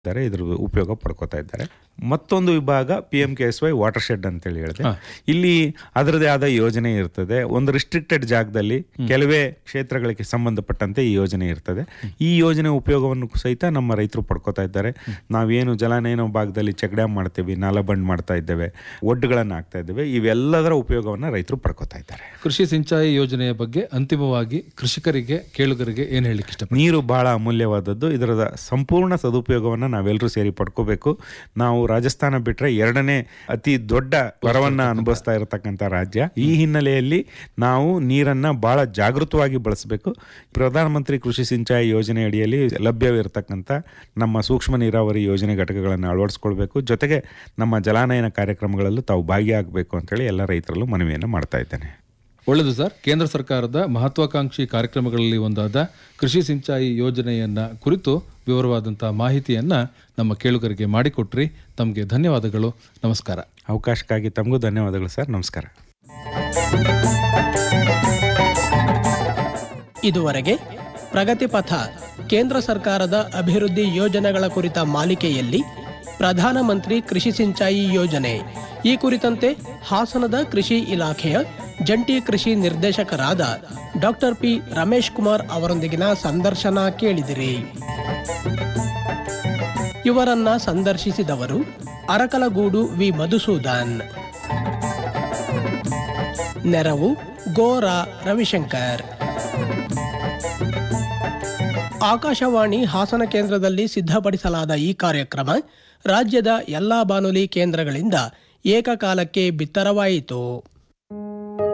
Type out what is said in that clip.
ಇದ್ದಾರೆ ಇದ್ರ ಉಪಯೋಗ ಪಡ್ಕೋತಾ ಇದ್ದಾರೆ ಮತ್ತೊಂದು ವಿಭಾಗ P M K S Y watershed ಅಂತೇಳಿ ಹೇಳಿದೆ ಇಲ್ಲಿ ಅದರದೇ ಆದ ಯೋಜನೆ ಇರ್ತದೆ ಒಂದು ರಿಸ್ಟ್ರಿಕ್ಟೆಡ್ ಜಾಗದಲ್ಲಿ ಕೆಲವೇ ಕ್ಷೇತ್ರಗಳಿಗೆ ಸಂಬಂಧಪಟ್ಟಂತೆ ಈ ಯೋಜನೆ ಇರ್ತದೆ ಈ ಯೋಜನೆ ಉಪಯೋಗವನ್ನು ಸಹಿತ ನಮ್ಮ ರೈತರು ಪಡ್ಕೋತಾ ಇದ್ದಾರೆ ನಾವೇನು ಜಲಾನಯನ ಭಾಗದಲ್ಲಿ ಚೆಕ್ ಡ್ಯಾಮ್ ಮಾಡ್ತೀವಿ ನಾಲ ಬಂಡ್ ಮಾಡ್ತಾ ಇದ್ದೇವೆ ಒಡ್ಡುಗಳನ್ನು ಹಾಕ್ತಾ ಇದ್ದೇವೆ ಇವೆಲ್ಲದರ ಉಪಯೋಗವನ್ನು ರೈತರು ಪಡ್ಕೋತಾ ಇದ್ದಾರೆ ಕೃಷಿ ಸಿಂಚಾಯಿ ಯೋಜನೆಯ ಬಗ್ಗೆ ಅಂತಿಮವಾಗಿ ಕೃಷಿಕರಿಗೆ ಕೇಳುಗರಿಗೆ ಏನ್ ಹೇಳಿಕ್ಕೆ ಇಷ್ಟ ನೀರು ಬಹಳ ಅಮೂಲ್ಯವಾದದ್ದು ಇದರ ಸಂಪೂರ್ಣ ಸದುಪಯೋಗವನ್ನು ನಾವೆಲ್ಲರೂ ಸೇರಿ ಪಡ್ಕೋಬೇಕು ನಾವು ರಾಜಸ್ಥಾನ ಬಿಟ್ಟರೆ ಎರಡನೇ ಅತಿ ದೊಡ್ಡ ವರವನ್ನು ಅನುಭವಿಸ್ತಾ ಇರತಕ್ಕಂಥ ರಾಜ್ಯ ಈ ಹಿನ್ನೆಲೆಯಲ್ಲಿ ನಾವು ನೀರನ್ನು ಬಹಳ ಜಾಗೃತವಾಗಿ ಬಳಸಬೇಕು ಪ್ರಧಾನಮಂತ್ರಿ ಕೃಷಿ ಸಿಂಚಾಯಿ ಯೋಜನೆ ಅಡಿಯಲ್ಲಿ ಲಭ್ಯವಿರತಕ್ಕಂಥ ನಮ್ಮ ಸೂಕ್ಷ್ಮ ನೀರಾವರಿ ಯೋಜನೆ ಘಟಕಗಳನ್ನು ಅಳವಡಿಸ್ಕೊಳ್ಬೇಕು ಜೊತೆಗೆ ನಮ್ಮ ಜಲಾನಯನ ಕಾರ್ಯಕ್ರಮಗಳಲ್ಲೂ ತಾವು ಭಾಗಿಯಾಗಬೇಕು ಅಂತೇಳಿ ಎಲ್ಲ ರೈತರಲ್ಲೂ ಮನವಿಯನ್ನು ಮಾಡ್ತಾ ಇದ್ದೇನೆ ಒಳ್ಳೆಯದು ಸರ್ ಕೇಂದ್ರ ಸರ್ಕಾರದ ಮಹತ್ವಾಕಾಂಕ್ಷಿ ಕಾರ್ಯಕ್ರಮಗಳಲ್ಲಿ ಒಂದಾದ ಕೃಷಿ ಸಿಂಚಾಯಿ ಯೋಜನೆಯನ್ನ ಕುರಿತು ವಿವರವಾದಂತಹ ಮಾಹಿತಿಯನ್ನ ನಮ್ಮ ಕೇಳುಗರಿಗೆ ಮಾಡಿಕೊಟ್ರಿ ತಮಗೆ ಧನ್ಯವಾದಗಳು ನಮಸ್ಕಾರ ಅವಕಾಶಕ್ಕಾಗಿ ತಮಗೂ ಧನ್ಯವಾದಗಳು ಸರ್ ನಮಸ್ಕಾರ ಇದುವರೆಗೆ ಪ್ರಗತಿ ಪಥ ಕೇಂದ್ರ ಸರ್ಕಾರದ ಅಭಿವೃದ್ಧಿ ಯೋಜನೆಗಳ ಕುರಿತ ಮಾಲಿಕೆಯಲ್ಲಿ ಪ್ರಧಾನಮಂತ್ರಿ ಕೃಷಿ ಸಿಂಚಾಯಿ ಯೋಜನೆ ಈ ಕುರಿತಂತೆ ಹಾಸನದ ಕೃಷಿ ಇಲಾಖೆಯ ಜಂಟಿ ಕೃಷಿ ನಿರ್ದೇಶಕರಾದ ಡಾಕ್ಟರ್ ಪಿ ರಮೇಶ್ ಕುಮಾರ್ ಅವರೊಂದಿಗಿನ ಸಂದರ್ಶನ ಕೇಳಿದಿರಿ ಇವರನ್ನ ಸಂದರ್ಶಿಸಿದವರು ಅರಕಲಗೂಡು ವಿ ಮಧುಸೂದನ್ ನೆರವು ಗೋರಾ ರವಿಶಂಕರ್ ಆಕಾಶವಾಣಿ ಹಾಸನ ಕೇಂದ್ರದಲ್ಲಿ ಸಿದ್ಧಪಡಿಸಲಾದ ಈ ಕಾರ್ಯಕ್ರಮ ರಾಜ್ಯದ ಎಲ್ಲಾ ಬಾನುಲಿ ಕೇಂದ್ರಗಳಿಂದ ಏಕಕಾಲಕ್ಕೆ ಬಿತ್ತರವಾಯಿತು